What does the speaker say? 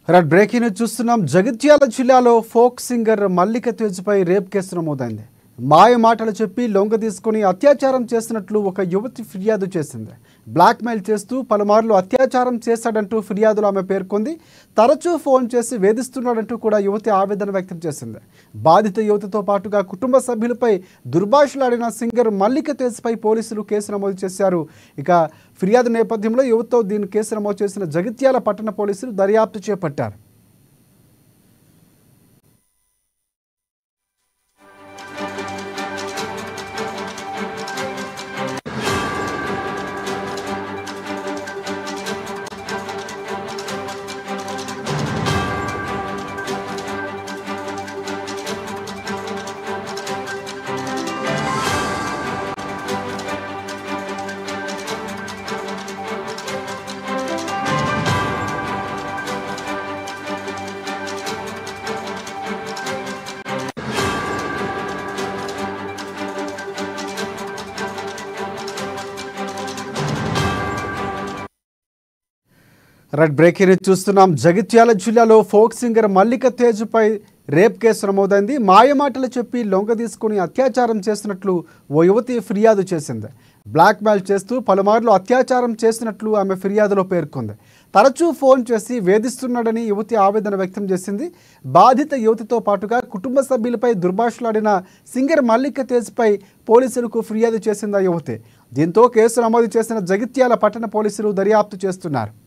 right breaking news చూస్తున్నాం జగిత్యాల జిల్లాలో folk singer Mallika తేజ్పై రేప్ కేసు నమోదైంది మాయ మాటలు చెప్పి లొంగ తీసుకుని అత్యాచారం చేసినట్లు ఒక యువతి ఫిర్యాదు చేసింది బ్లాక్మెయిల్ చేస్తూ పలుమార్లు అత్యాచారం చేశాడంటూ ఫిర్యాదులో ఆమె పేర్కొంది తరచూ ఫోన్ చేసి వేధిస్తున్నాడంటూ కూడా యువతి ఆవేదన వ్యక్తం చేసింది బాధిత యువతితో పాటుగా కుటుంబ సభ్యులపై దుర్భాషలాడిన సింగర్ మల్లిక తేజ్పై పోలీసులు కేసు నమోదు చేశారు ఇక ఫిర్యాదు నేపథ్యంలో యువతితో దీని కేసు నమోదు చేసిన జగిత్యాల పట్టణ పోలీసులు దర్యాప్తు చేపట్టారు రెడ్ బ్రేకింగ్ న్యూస్ చూస్తున్నాం జగిత్యాల జిల్లాలో ఫోక్ సింగర్ మల్లిక తేజ్పై రేప్ కేసు నమోదైంది మాయమాటలు చెప్పి లొంగ తీసుకుని అత్యాచారం చేసినట్లు ఓ యువతి ఫిర్యాదు చేసింది బ్లాక్మెయిల్ చేస్తూ పలుమార్లు అత్యాచారం చేసినట్లు ఆమె ఫిర్యాదులో పేర్కొంది తరచూ ఫోన్ చేసి వేధిస్తున్నాడని యువతి ఆవేదన వ్యక్తం చేసింది బాధిత యువతితో పాటుగా కుటుంబ సభ్యులపై దుర్భాషలాడిన సింగర్ మల్లిక తేజ్పై పోలీసులకు ఫిర్యాదు చేసింది ఆ యువతి దీంతో కేసు నమోదు చేసిన జగిత్యాల పట్టణ పోలీసులు దర్యాప్తు చేస్తున్నారు